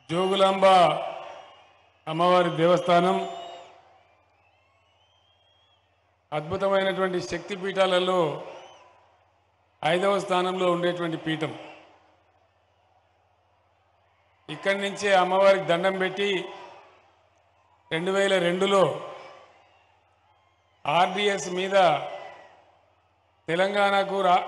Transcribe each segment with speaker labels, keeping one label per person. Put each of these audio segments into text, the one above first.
Speaker 1: జోగులాంబ అమ్మవారి దేవస్థానం అద్భుతమైనటువంటి శక్తి పీఠాలలో ఐదవ స్థానంలో ఉండేటువంటి పీఠం ఇక్కడి నుంచే అమ్మవారికి దండం పెట్టి రెండు వేల రెండులో ఆర్డిఎస్ మీద తెలంగాణకు రా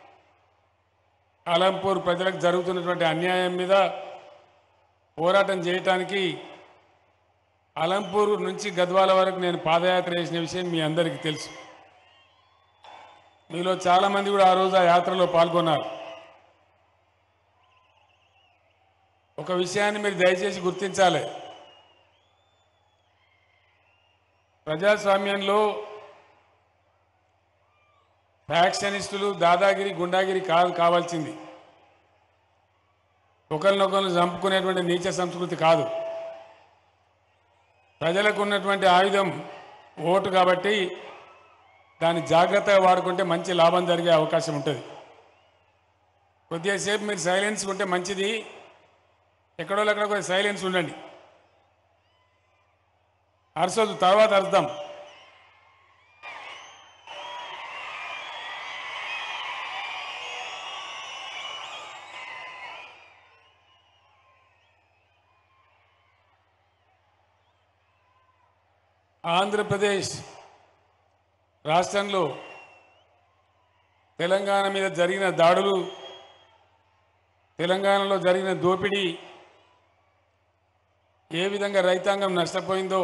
Speaker 1: అలంపూర్ ప్రజలకు జరుగుతున్నటువంటి అన్యాయం మీద పోరాటం చేయటానికి అలంపూర్ నుంచి గద్వాల వరకు నేను పాదయాత్ర చేసిన విషయం మీ అందరికీ తెలుసు మీలో చాలామంది కూడా ఆ రోజు ఆ యాత్రలో పాల్గొన్నారు ఒక విషయాన్ని మీరు దయచేసి గుర్తించాలి ప్రజాస్వామ్యంలో ఫ్యాక్షనిస్టులు దాదాగిరి గుండాగిరి కాదు కావాల్సింది ఒకరినొకరిని చంపుకునేటువంటి నీచ సంస్కృతి కాదు ప్రజలకు ఉన్నటువంటి ఆయుధం ఓటు కాబట్టి దాన్ని జాగ్రత్తగా వాడుకుంటే మంచి లాభం జరిగే అవకాశం ఉంటుంది కొద్దిసేపు మీరు సైలెన్స్ ఉంటే మంచిది ఎక్కడో ఎక్కడ కొద్దిగా సైలెన్స్ ఉండండి అరసొద్దు తర్వాత అర్థం ఆంధ్రప్రదేశ్ రాష్ట్రంలో తెలంగాణ మీద జరిగిన దాడులు తెలంగాణలో జరిగిన దోపిడీ ఏ విధంగా రైతాంగం నష్టపోయిందో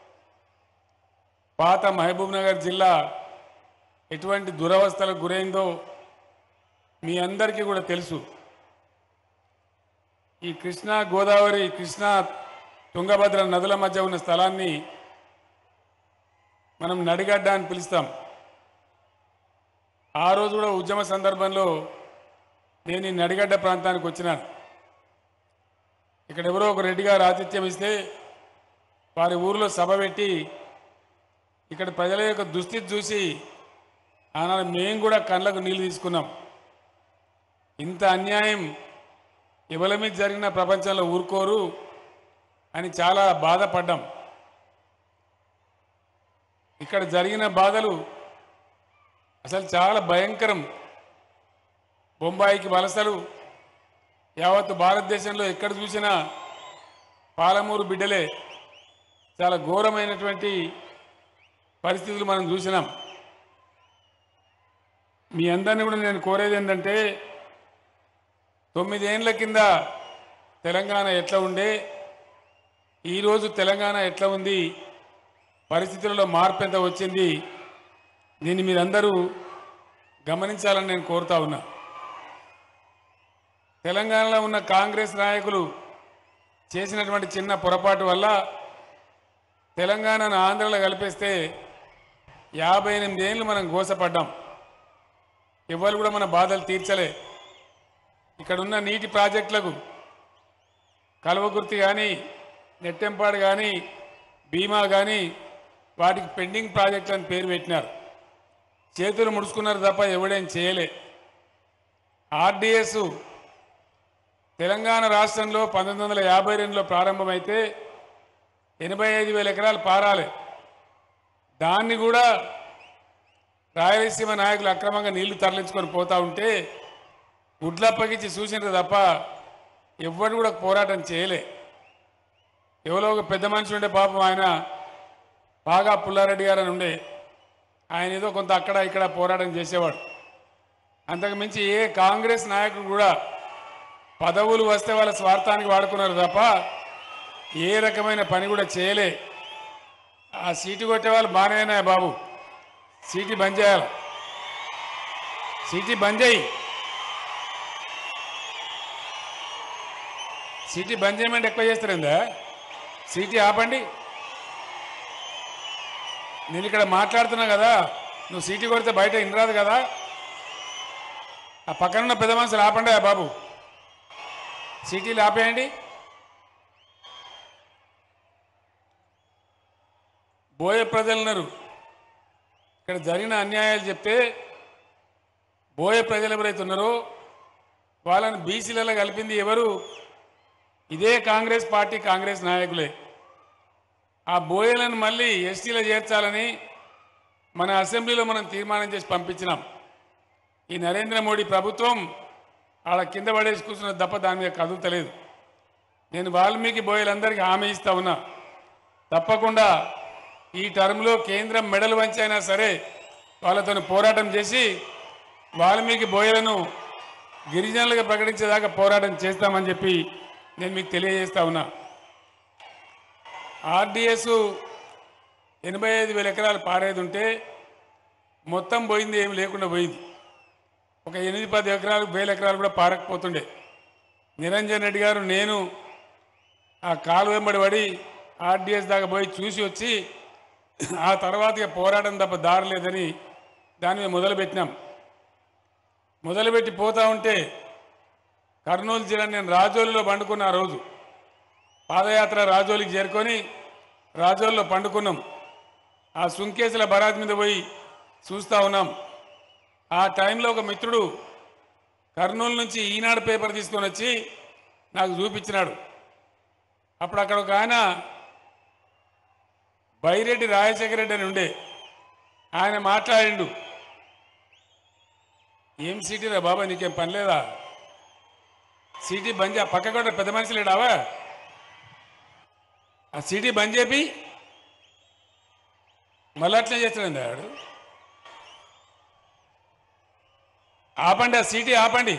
Speaker 1: పాత మహబూబ్ నగర్ జిల్లా ఎటువంటి దురవస్థలకు గురైందో మీ అందరికీ కూడా తెలుసు ఈ కృష్ణా గోదావరి కృష్ణా తుంగభద్ర నదుల మధ్య ఉన్న స్థలాన్ని మనం నడిగడ్డ అని పిలుస్తాం ఆ రోజు కూడా ఉద్యమ సందర్భంలో నేను ఈ నడిగడ్డ ప్రాంతానికి వచ్చినాను ఇక్కడ ఎవరో ఒక రెడ్డి గారు ఆతిథ్యం ఇస్తే వారి ఊరిలో సభ పెట్టి ఇక్కడ ప్రజల యొక్క దుస్థితి చూసి ఆనాడు మేము కూడా కళ్ళకు నీళ్లు తీసుకున్నాం ఇంత అన్యాయం ఎవరి మీద జరిగిన ప్రపంచంలో ఊరుకోరు అని చాలా బాధపడ్డాం ఇక్కడ జరిగిన బాధలు అసలు చాలా భయంకరం బొంబాయికి వలసలు యావత్ భారతదేశంలో ఎక్కడ చూసినా పాలమూరు బిడ్డలే చాలా ఘోరమైనటువంటి పరిస్థితులు మనం చూసినాం మీ అందరినీ కూడా నేను కోరేది ఏంటంటే తొమ్మిదేండ్ల కింద తెలంగాణ ఎట్లా ఉండే ఈరోజు తెలంగాణ ఎట్లా ఉంది పరిస్థితులలో మార్పు ఎంత వచ్చింది దీన్ని మీరందరూ గమనించాలని నేను కోరుతా ఉన్నా తెలంగాణలో ఉన్న కాంగ్రెస్ నాయకులు చేసినటువంటి చిన్న పొరపాటు వల్ల తెలంగాణను ఆంధ్రలో కలిపేస్తే యాభై ఎనిమిది ఏళ్ళు మనం గోసపడ్డాం ఎవరు కూడా మన బాధలు తీర్చలే ఇక్కడ ఉన్న నీటి ప్రాజెక్టులకు కల్వకుర్తి కానీ నెట్టెంపాడు కానీ భీమా కానీ వాటికి పెండింగ్ ప్రాజెక్ట్ అని పేరు పెట్టినారు చేతులు ముడుచుకున్నారు తప్ప ఎవడేం చేయలే ఆర్డిఎస్ తెలంగాణ రాష్ట్రంలో పంతొమ్మిది వందల యాభై రెండులో ప్రారంభమైతే ఎనభై ఐదు వేల ఎకరాలు పారాలి దాన్ని కూడా రాయలసీమ నాయకులు అక్రమంగా నీళ్లు తరలించుకొని పోతా ఉంటే గుడ్లప్పగించి చూసినారు తప్ప ఎవ్వరు కూడా పోరాటం చేయలే ఎవరో ఒక పెద్ద మనిషి ఉండే పాపం ఆయన బాగా పుల్లారెడ్డి గారు అని ఉండే ఆయన ఏదో కొంత అక్కడ ఇక్కడ పోరాటం చేసేవాడు అంతకు మించి ఏ కాంగ్రెస్ నాయకుడు కూడా పదవులు వస్తే వాళ్ళ స్వార్థానికి వాడుకున్నారు తప్ప ఏ రకమైన పని కూడా చేయలే ఆ సీటు కొట్టే వాళ్ళు బాగానే బాబు సీటీ బంద్ చేయాలి సీటీ బంద్ చేయి సీటీ బంద్ చేయమంటే ఎక్కువ చేస్తారేందా సీటీ ఆపండి నేను ఇక్కడ మాట్లాడుతున్నా కదా నువ్వు సీటీ కొడితే బయట ఇనరాదు కదా ఆ పక్కనున్న పెద్ద మనుషులు ఆపండి ఆ బాబు సీటీలు ఆపేయండి బోయ ప్రజలున్నారు ఇక్కడ జరిగిన అన్యాయాలు చెప్తే బోయ ప్రజలు ఎవరైతే ఉన్నారో వాళ్ళని బీసీలలో కలిపింది ఎవరు ఇదే కాంగ్రెస్ పార్టీ కాంగ్రెస్ నాయకులే ఆ బోయలను మళ్ళీ ఎస్టీలో చేర్చాలని మన అసెంబ్లీలో మనం తీర్మానం చేసి పంపించినాం ఈ నరేంద్ర మోడీ ప్రభుత్వం ఆడ కింద పడేసి కూర్చున్న తప్ప దాని మీద కదులుతలేదు నేను వాల్మీకి బోయలందరికీ హామీ ఇస్తా ఉన్నా తప్పకుండా ఈ టర్మ్లో కేంద్రం మెడలు వంచైనా సరే వాళ్ళతో పోరాటం చేసి వాల్మీకి బోయలను గిరిజనులుగా ప్రకటించేదాకా పోరాటం చేస్తామని చెప్పి నేను మీకు తెలియజేస్తా ఉన్నా ఆర్డిఎస్ ఎనభై ఐదు వేల ఎకరాలు పారేది ఉంటే మొత్తం పోయింది ఏమి లేకుండా పోయింది ఒక ఎనిమిది పది ఎకరాలు వేల ఎకరాలు కూడా పారకపోతుండే నిరంజన్ రెడ్డి గారు నేను ఆ కాలు వెంబడి పడి ఆర్డిఎస్ దాకా పోయి చూసి వచ్చి ఆ తర్వాత ఇక పోరాటం తప్ప దారి లేదని దాని మీద మొదలుపెట్టినాం మొదలుపెట్టి పోతా ఉంటే కర్నూలు జిల్లా నేను రాజోలులో పండుకున్న ఆ రోజు పాదయాత్ర రాజోలికి చేరుకొని రాజోల్లో పండుకున్నాం ఆ సుంకేసుల బరాత్ మీద పోయి చూస్తూ ఉన్నాం ఆ టైంలో ఒక మిత్రుడు కర్నూలు నుంచి ఈనాడు పేపర్ తీసుకొని వచ్చి నాకు చూపించినాడు అప్పుడు అక్కడ ఒక ఆయన బైరెడ్డి రాజశేఖర రెడ్డి అని ఉండే ఆయన మాట్లాడిండు ఏం సీటీ రా బాబా నీకేం పని లేదా సీటీ బంద్ చే పక్క కూడా పెద్ద మనిషి లేడావా ఆ సీటీ బంద్ చేపి మళ్ళీ అట్లే చేస్తున్నాడు ఆడు ఆపండి ఆ సీటీ ఆపండి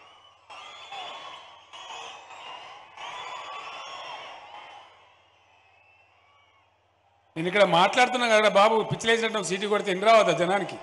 Speaker 1: నేను ఇక్కడ మాట్లాడుతున్నా కదా బాబు పిచ్చిలేసినట్టు ఒక సీటీ కొడితే ఎన్ని రావద్దా జనానికి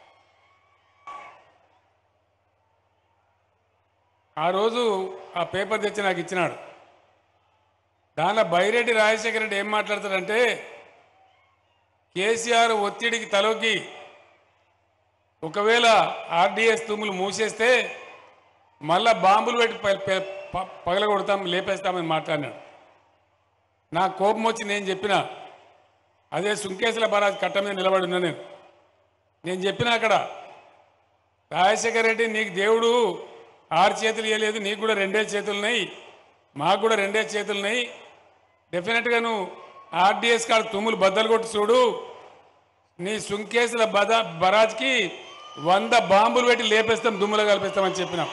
Speaker 1: ఆ రోజు ఆ పేపర్ తెచ్చి నాకు ఇచ్చినాడు దానిలో బైరెడ్డి రాజశేఖర రెడ్డి ఏం మాట్లాడతాడంటే కేసీఆర్ ఒత్తిడికి తలొగ్గి ఒకవేళ ఆర్డీఎస్ తుమ్ములు మూసేస్తే మళ్ళా బాంబులు పెట్టి ప- ప- ప- పగలగొడతాం లేపేస్తామని మాట్లాడినాడు నా కోపం వచ్చి నేను చెప్పిన అదే సుంకేసుల బరాజ్ కట్ట మీద నిలబడి ఉన్నా నేను నేను చెప్పిన అక్కడ రాజశేఖర రెడ్డి నీకు దేవుడు ఆరు చేతులు ఇవ్వలేదు నీకు కూడా రెండే చేతులు ఉన్నాయి మాకు కూడా రెండే చేతులు ఉన్నాయి డెఫినెట్గా నువ్వు ఆర్డీఎస్ కాడ తుమ్ములు బద్దలు కొట్టి చూడు నీ సుంకేసుల బద బరాజ్కి వంద బాంబులు పెట్టి లేపేస్తాం దుమ్ములో కలిపేస్తామని చెప్పినాం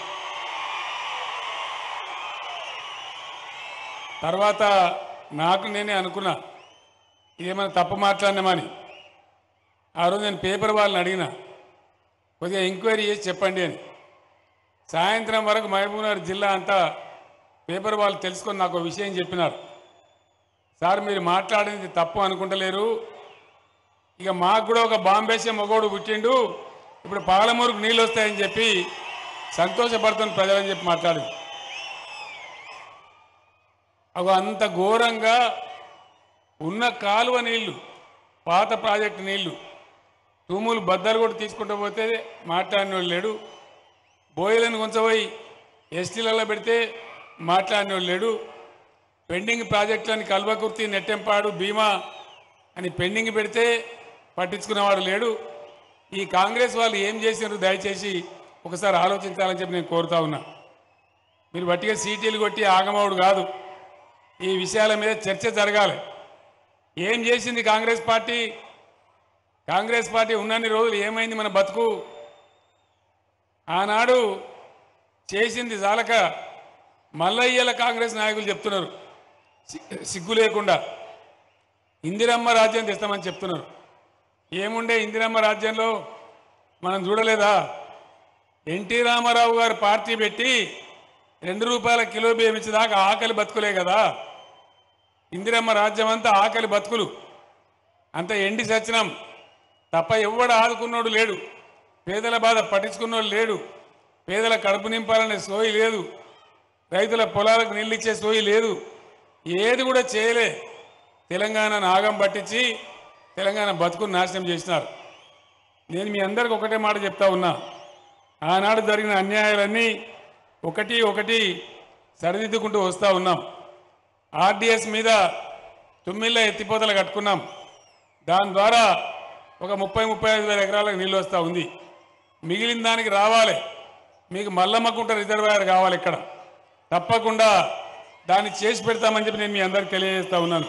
Speaker 1: తర్వాత నాకు నేనే అనుకున్నా ఇదేమైనా తప్పు మాట్లాడినామని ఆ రోజు నేను పేపర్ వాళ్ళని అడిగిన కొద్దిగా ఎంక్వైరీ చేసి చెప్పండి అని సాయంత్రం వరకు మహబూబ్నగర్ జిల్లా అంతా పేపర్ వాళ్ళు తెలుసుకొని నాకు ఒక విషయం చెప్పినారు సార్ మీరు మాట్లాడింది తప్పు అనుకుంటలేరు ఇక మాకు కూడా ఒక బాంబేసే మగోడు పుట్టిండు ఇప్పుడు పాలమూరుకు నీళ్ళు వస్తాయని చెప్పి సంతోషపడుతున్న ప్రజలని చెప్పి మాట్లాడింది అవి అంత ఘోరంగా ఉన్న కాలువ నీళ్లు పాత ప్రాజెక్టు నీళ్లు తూములు బద్దలు కూడా తీసుకుంటూ పోతే మాట్లాడినోడు లేడు బోయలను కొంచెపోయి ఎస్టీలలో పెడితే మాట్లాడినోడు లేడు పెండింగ్ ప్రాజెక్టులని కల్వకుర్తి నెట్టెంపాడు భీమా అని పెండింగ్ పెడితే పట్టించుకునేవాడు లేడు ఈ కాంగ్రెస్ వాళ్ళు ఏం చేసినారు దయచేసి ఒకసారి ఆలోచించాలని చెప్పి నేను కోరుతా ఉన్నా మీరు బట్టిగా సీటీలు కొట్టి ఆగమవుడు కాదు ఈ విషయాల మీద చర్చ జరగాలి ఏం చేసింది కాంగ్రెస్ పార్టీ కాంగ్రెస్ పార్టీ ఉన్నన్ని రోజులు ఏమైంది మన బతుకు ఆనాడు చేసింది చాలక మల్లయ్యల కాంగ్రెస్ నాయకులు చెప్తున్నారు సి- సిగ్గు లేకుండా ఇందిరమ్మ రాజ్యం తెస్తామని చెప్తున్నారు ఏముండే ఇందిరమ్మ రాజ్యంలో మనం చూడలేదా ఎన్టీ రామారావు గారు పార్టీ పెట్టి రెండు రూపాయల కిలో బియ్యం ఇచ్చేదాకా ఆకలి బతుకులే కదా ఇందిరమ్మ రాజ్యం అంతా ఆకలి బతుకులు అంత ఎండి సచ్చినాం తప్ప ఎవ్వడు ఆదుకున్నోడు లేడు పేదల బాధ పట్టించుకున్నోడు లేడు పేదల కడుపు నింపాలనే సోయి లేదు రైతుల పొలాలకు నీళ్ళు ఇచ్చే సోయి లేదు ఏది కూడా చేయలే తెలంగాణ నాగం పట్టించి తెలంగాణ బతుకుని నాశనం చేసినారు నేను మీ అందరికి ఒకటే మాట చెప్తా ఉన్నా ఆనాడు జరిగిన అన్యాయాలన్నీ ఒకటి ఒకటి సరిదిద్దుకుంటూ వస్తూ ఉన్నాం ఆర్డీఎస్ మీద తుమ్మిళ్ళ ఎత్తిపోతలు కట్టుకున్నాం దాని ద్వారా ఒక ముప్పై ముప్పై ఐదు వేల ఎకరాలకు నీళ్ళు వస్తూ ఉంది మిగిలిన దానికి రావాలి మీకు మల్లమ్మకుంట రిజర్వాయర్ కావాలి ఇక్కడ తప్పకుండా దాన్ని చేసి పెడతామని చెప్పి నేను మీ అందరికి తెలియజేస్తా ఉన్నాను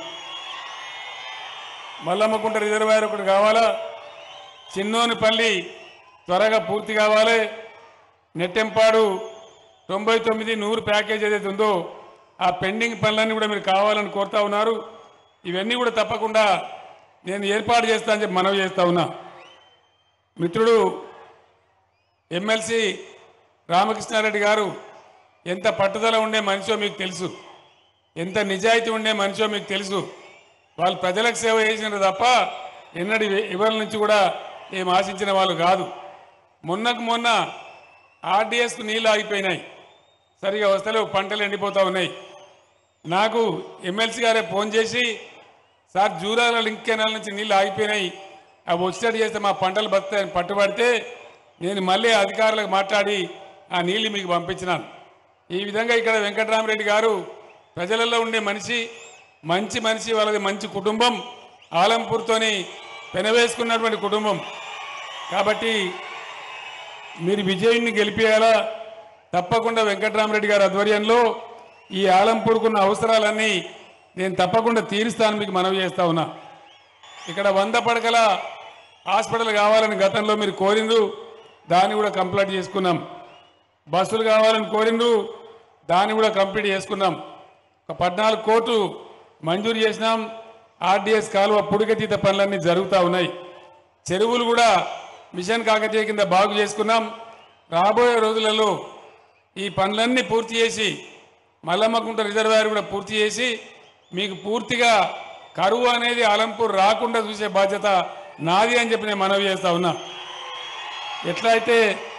Speaker 1: మల్లమ్మకుంట రిజర్వాయర్ ఒకటి కావాలా చిన్నోనిపల్లి త్వరగా పూర్తి కావాలి నెట్టెంపాడు తొంభై తొమ్మిది నూరు ప్యాకేజ్ ఏదైతే ఉందో ఆ పెండింగ్ పనులన్నీ కూడా మీరు కావాలని కోరుతా ఉన్నారు ఇవన్నీ కూడా తప్పకుండా నేను ఏర్పాటు చేస్తా అని చెప్పి మనవి చేస్తా ఉన్నా మిత్రుడు ఎమ్మెల్సీ రామకృష్ణారెడ్డి గారు ఎంత పట్టుదల ఉండే మనిషో మీకు తెలుసు ఎంత నిజాయితీ ఉండే మనిషో మీకు తెలుసు వాళ్ళు ప్రజలకు సేవ చేసినారు తప్ప ఎన్నడి ఇవాళ నుంచి కూడా ఏం ఆశించిన వాళ్ళు కాదు మొన్నకు మొన్న ఆర్డీఎస్కు నీళ్ళు ఆగిపోయినాయి సరిగా వస్తలేవు పంటలు ఎండిపోతా ఉన్నాయి నాకు ఎమ్మెల్సీ గారే ఫోన్ చేసి సార్ జూరాల లింక్ కెనాల్ నుంచి నీళ్ళు ఆగిపోయినాయి అవి వచ్చేటట్టు చేస్తే మా పంటలు బతాయని పట్టుబడితే నేను మళ్ళీ అధికారులకు మాట్లాడి ఆ నీళ్లు మీకు పంపించినాను ఈ విధంగా ఇక్కడ వెంకటరామరెడ్డి గారు ప్రజలలో ఉండే మనిషి మంచి మనిషి వాళ్ళది మంచి కుటుంబం ఆలంపూర్తోని పెనవేసుకున్నటువంటి కుటుంబం కాబట్టి మీరు విజయుడిని గెలిపేయాలా తప్పకుండా వెంకటరామరెడ్డి గారి ఆధ్వర్యంలో ఈ ఆలంపూర్కున్న అవసరాలన్నీ నేను తప్పకుండా తీరుస్తాను మీకు మనవి చేస్తా ఉన్నా ఇక్కడ వంద పడకల హాస్పిటల్ కావాలని గతంలో మీరు కోరిండ్రు దాన్ని కూడా కంప్లీట్ చేసుకున్నాం బస్సులు కావాలని కోరిండ్రు దాన్ని కూడా కంప్లీట్ చేసుకున్నాం ఒక పద్నాలుగు కోట్లు మంజూరు చేసినాం ఆర్డీఎస్ కాలువ పుడికతీత పనులన్నీ జరుగుతూ ఉన్నాయి చెరువులు కూడా మిషన్ కాకతీయ కింద బాగు చేసుకున్నాం రాబోయే రోజులలో ఈ పనులన్నీ పూర్తి చేసి మల్లమ్మకుంట రిజర్వాయర్ కూడా పూర్తి చేసి మీకు పూర్తిగా కరువు అనేది అలంపూర్ రాకుండా చూసే బాధ్యత నాది అని చెప్పి నేను మనవి చేస్తా ఉన్నా ఎట్లా అయితే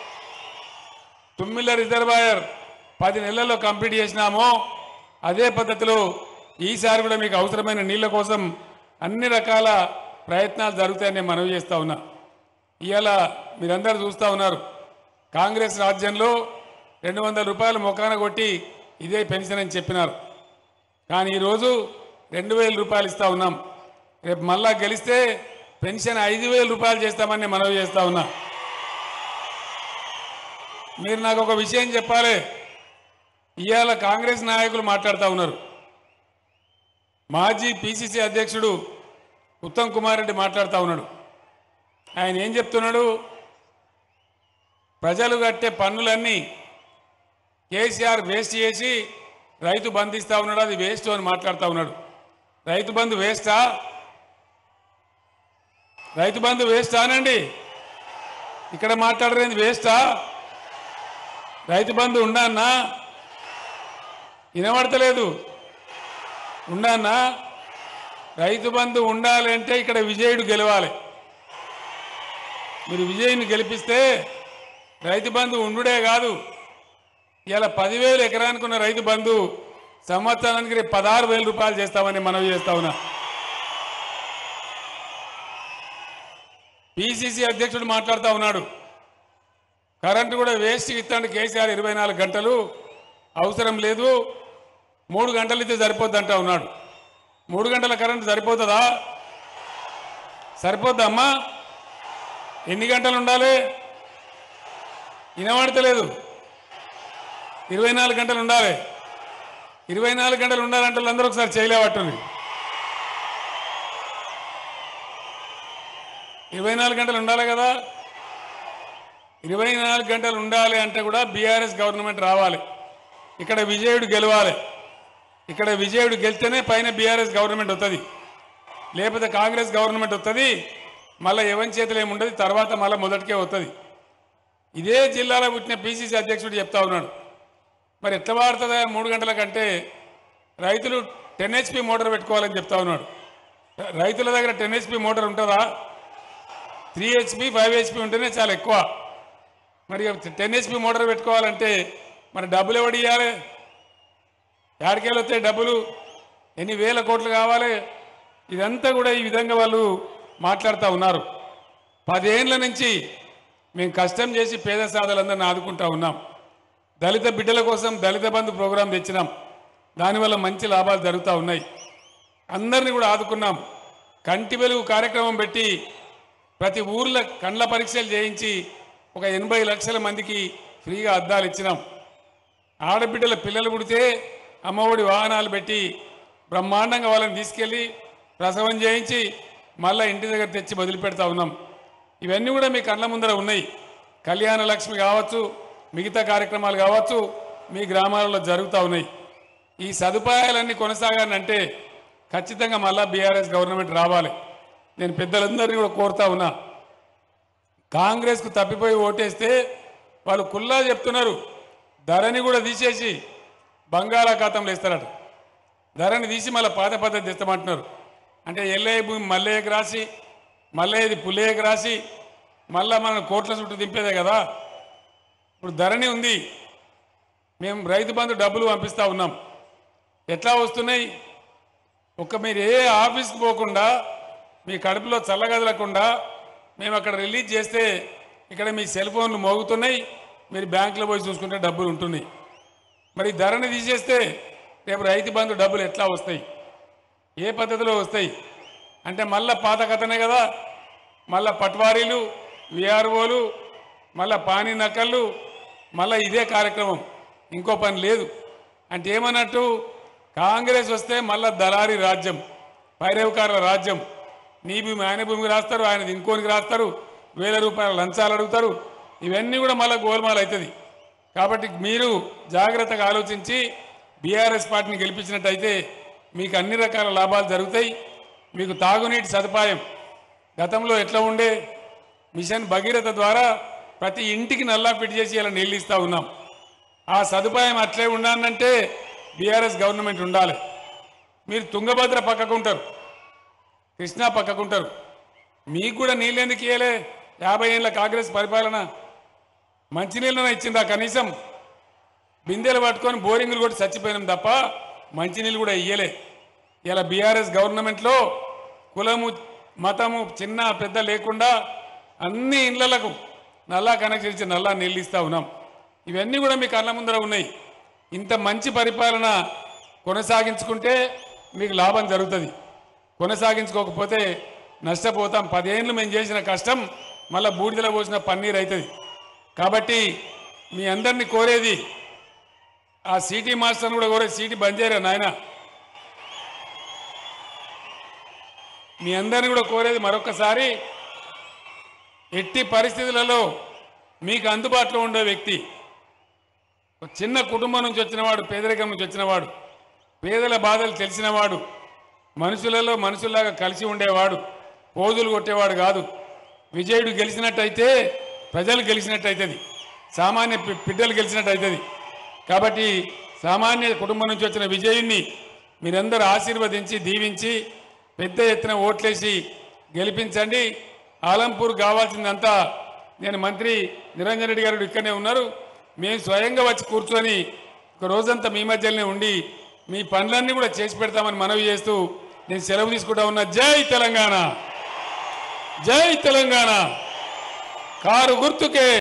Speaker 1: తుమ్మిళ్ళ రిజర్వాయర్ పది నెలల్లో కంప్లీట్ చేసినామో అదే పద్ధతిలో ఈసారి కూడా మీకు అవసరమైన నీళ్ళ కోసం అన్ని రకాల ప్రయత్నాలు జరుగుతాయని నేను మనవి చేస్తా ఉన్నా ఇవాళ మీరందరూ చూస్తూ ఉన్నారు కాంగ్రెస్ రాజ్యంలో రెండు వందల రూపాయలు మొకాన కొట్టి ఇదే పెన్షన్ అని చెప్పినారు కానీ ఈరోజు రెండు వేల రూపాయలు ఇస్తా ఉన్నాం రేపు మళ్ళా గెలిస్తే పెన్షన్ ఐదు వేల రూపాయలు చేస్తామని నేను మనవి చేస్తా ఉన్నా మీరు నాకు ఒక విషయం చెప్పాలి ఇవాళ కాంగ్రెస్ నాయకులు మాట్లాడుతూ ఉన్నారు మాజీ పిసిసి అధ్యక్షుడు ఉత్తమ్ కుమార్ రెడ్డి మాట్లాడుతూ ఉన్నాడు ఆయన ఏం చెప్తున్నాడు ప్రజలు కట్టే పన్నులన్నీ కేసీఆర్ వేస్ట్ చేసి రైతు బంధు ఇస్తా ఉన్నాడు అది వేస్ట్ అని మాట్లాడుతూ ఉన్నాడు రైతు బంధు వేస్టా రైతు బంధు వేస్టా అనండి ఇక్కడ మాట్లాడరేది వేస్టా రైతు బంధు ఉండన్నా వినబడతలేదు ఉండన్నా రైతు బంధు ఉండాలి అంటే ఇక్కడ విజయుడు గెలవాలి మీరు విజయుని గెలిపిస్తే రైతు బంధు ఉండుడే కాదు ఇలా పదివేలు ఎకరానికి ఉన్న రైతు బంధు సంవత్సరానికి రేపు పదహారు వేల రూపాయలు చేస్తామని మనవి చేస్తా ఉన్నా పిసిసి అధ్యక్షుడు మాట్లాడుతూ ఉన్నాడు కరెంటు కూడా వేస్ట్ ఇస్తాడు కేసీఆర్ ఇరవై నాలుగు గంటలు అవసరం లేదు మూడు గంటలు ఇస్తే సరిపోద్ది అంటా ఉన్నాడు మూడు గంటల కరెంటు సరిపోతుందా సరిపోద్దా అమ్మా ఎన్ని గంటలు ఉండాలి వినబడతలేదు ఇరవై నాలుగు గంటలు ఉండాలి ఇరవై నాలుగు గంటలు ఉండాలంటే అందరూ ఒకసారి చేయలేవట్టుంది ఇరవై నాలుగు గంటలు ఉండాలి కదా ఇరవై నాలుగు గంటలు ఉండాలి అంటే కూడా బీఆర్ఎస్ గవర్నమెంట్ రావాలి ఇక్కడ విజయుడు గెలవాలి ఇక్కడ విజయుడు గెలిస్తేనే పైన బీఆర్ఎస్ గవర్నమెంట్ వస్తుంది లేకపోతే కాంగ్రెస్ గవర్నమెంట్ వస్తుంది మళ్ళీ ఎవరి చేతులు ఏముండదు తర్వాత మళ్ళీ మొదటికే వస్తుంది ఇదే జిల్లాలో పుట్టిన పిసిసి అధ్యక్షుడు చెప్తా ఉన్నాడు మరి ఎట్లా వాడుతుందా మూడు గంటల కంటే రైతులు టెన్ హెచ్పి మోటార్ పెట్టుకోవాలని చెప్తా ఉన్నాడు రైతుల దగ్గర టెన్ హెచ్పి మోటార్ ఉంటుందా త్రీ హెచ్పి ఫైవ్ హెచ్పి ఉంటేనే చాలా ఎక్కువ మరి టెన్ హెచ్పి మోటార్ పెట్టుకోవాలంటే మరి డబ్బులు ఎవడు ఇవ్వాలి యాడికేళ్ళు వస్తాయి డబ్బులు ఎన్ని వేల కోట్లు కావాలి ఇదంతా కూడా ఈ విధంగా వాళ్ళు మాట్లాడుతూ ఉన్నారు పదేళ్ల నుంచి మేము కష్టం చేసి పేద సాధులందరిని ఆదుకుంటా ఉన్నాం దళిత బిడ్డల కోసం దళిత బంధు ప్రోగ్రాం తెచ్చినాం దానివల్ల మంచి లాభాలు జరుగుతూ ఉన్నాయి అందరినీ కూడా ఆదుకున్నాం కంటి వెలుగు కార్యక్రమం పెట్టి ప్రతి ఊర్లో కండ్ల పరీక్షలు చేయించి ఒక ఎనభై లక్షల మందికి ఫ్రీగా అద్దాలు ఇచ్చినాం ఆడబిడ్డల పిల్లలు పుడితే అమ్మఒడి వాహనాలు పెట్టి బ్రహ్మాండంగా వాళ్ళని తీసుకెళ్ళి ప్రసవం చేయించి మళ్ళీ ఇంటి దగ్గర తెచ్చి వదిలిపెడతా ఉన్నాం ఇవన్నీ కూడా మీ కళ్ళ ముందర ఉన్నాయి కళ్యాణ లక్ష్మి కావచ్చు మిగతా కార్యక్రమాలు కావచ్చు మీ గ్రామాలలో జరుగుతూ ఉన్నాయి ఈ సదుపాయాలన్నీ కొనసాగాలంటే ఖచ్చితంగా మళ్ళా బీఆర్ఎస్ గవర్నమెంట్ రావాలి నేను పెద్దలందరినీ కూడా కోరుతా ఉన్నా కాంగ్రెస్కు తప్పిపోయి ఓటేస్తే వాళ్ళు కుల్లా చెప్తున్నారు ధరని కూడా తీసేసి బంగాళాఖాతంలో ఇస్తారట ధరని తీసి మళ్ళీ పాత పద్ధతి తెస్తామంటున్నారు అంటే ఎల్లయ్య భూమి మల్లయ్యకి రాసి మల్లయ్యది పుల్లయ్యకి రాసి మళ్ళా మనం కోట్ల చుట్టూ దింపేదే కదా ఇప్పుడు ధరణి ఉంది మేము రైతు బంధు డబ్బులు పంపిస్తా ఉన్నాం ఎట్లా వస్తున్నాయి ఒక్క మీరు ఏ ఆఫీస్కి పోకుండా మీ కడుపులో చల్లగదలకుండా మేము అక్కడ రిలీజ్ చేస్తే ఇక్కడ మీ సెల్ ఫోన్లు మోగుతున్నాయి మీరు బ్యాంకులో పోయి చూసుకుంటే డబ్బులు ఉంటున్నాయి మరి ఈ ధరని తీసేస్తే రేపు రైతు బంధు డబ్బులు ఎట్లా వస్తాయి ఏ పద్ధతిలో వస్తాయి అంటే మళ్ళా పాత కథనే కదా మళ్ళా పట్వారీలు విఆర్ఓలు మళ్ళా పానీ నకళ్ళు మళ్ళా ఇదే కార్యక్రమం ఇంకో పని లేదు అంటే ఏమన్నట్టు కాంగ్రెస్ వస్తే మళ్ళా దళారీ రాజ్యం పైరవకారుల రాజ్యం నీ భూమి ఆయన భూమికి రాస్తారు ఆయనది ఇంకోనికి రాస్తారు వేల రూపాయల లంచాలు అడుగుతారు ఇవన్నీ కూడా మళ్ళీ గోల్మాల్ అవుతుంది కాబట్టి మీరు జాగ్రత్తగా ఆలోచించి బీఆర్ఎస్ పార్టీని గెలిపించినట్టయితే మీకు అన్ని రకాల లాభాలు జరుగుతాయి మీకు తాగునీటి సదుపాయం గతంలో ఎట్లా ఉండే మిషన్ భగీరథ ద్వారా ప్రతి ఇంటికి నల్లా ఫిట్ చేసి ఇలా నీళ్ళు ఇస్తూ ఉన్నాం ఆ సదుపాయం అట్లే ఉండాలంటే బీఆర్ఎస్ గవర్నమెంట్ ఉండాలి మీరు తుంగభద్ర పక్కకుంటారు కృష్ణా పక్కకుంటారు మీకు కూడా నీళ్ళు ఎందుకు ఇయ్యలే యాభై ఏళ్ళ కాంగ్రెస్ పరిపాలన మంచినీళ్ళన ఇచ్చిందా కనీసం బిందెలు పట్టుకొని బోరింగ్లు కొట్టి చచ్చిపోయినాం తప్ప మంచినీళ్ళు కూడా ఇయ్యలే ఇలా బీఆర్ఎస్ గవర్నమెంట్లో కులము మతము చిన్న పెద్ద లేకుండా అన్ని ఇళ్లకు నల్లా కనెక్షన్ ఇచ్చి నల్లా నీళ్ళు ఇస్తా ఉన్నాం ఇవన్నీ కూడా మీ కళ్ళ ముందర ఉన్నాయి ఇంత మంచి పరిపాలన కొనసాగించుకుంటే మీకు లాభం జరుగుతుంది కొనసాగించుకోకపోతే నష్టపోతాం పదేళ్ళు మేము చేసిన కష్టం మళ్ళీ బూడిదలో పోసిన పన్నీర్ అవుతుంది కాబట్టి మీ అందరినీ కోరేది ఆ సిటీ మాస్టర్ని కూడా కోరే సీటీ బంద్ చేయరా నాయన మీ అందరిని కూడా కోరేది మరొకసారి ఎట్టి పరిస్థితులలో మీకు అందుబాటులో ఉండే వ్యక్తి ఒక చిన్న కుటుంబం నుంచి వచ్చినవాడు పేదరికం నుంచి వచ్చినవాడు పేదల బాధలు తెలిసినవాడు మనుషులలో మనుషుల్లాగా కలిసి ఉండేవాడు పోజులు కొట్టేవాడు కాదు విజయుడు గెలిచినట్టయితే ప్రజలు గెలిచినట్టయితుంది సామాన్య పి- బిడ్డలు గెలిచినట్టయితుంది కాబట్టి సామాన్య కుటుంబం నుంచి వచ్చిన విజయుణ్ణి మీరందరూ ఆశీర్వదించి దీవించి పెద్ద ఎత్తున ఓట్లేసి గెలిపించండి ఆలంపూర్ కావాల్సిందంతా నేను మంత్రి నిరంజన్ రెడ్డి గారు ఇక్కడనే ఉన్నారు మేము స్వయంగా వచ్చి కూర్చొని ఒక రోజంతా మీ మధ్యలోనే ఉండి మీ పనులన్నీ కూడా చేసి పెడతామని మనవి చేస్తూ నేను సెలవు తీసుకుంటా ఉన్నా జై తెలంగాణ జై తెలంగాణ కారు గుర్తుకే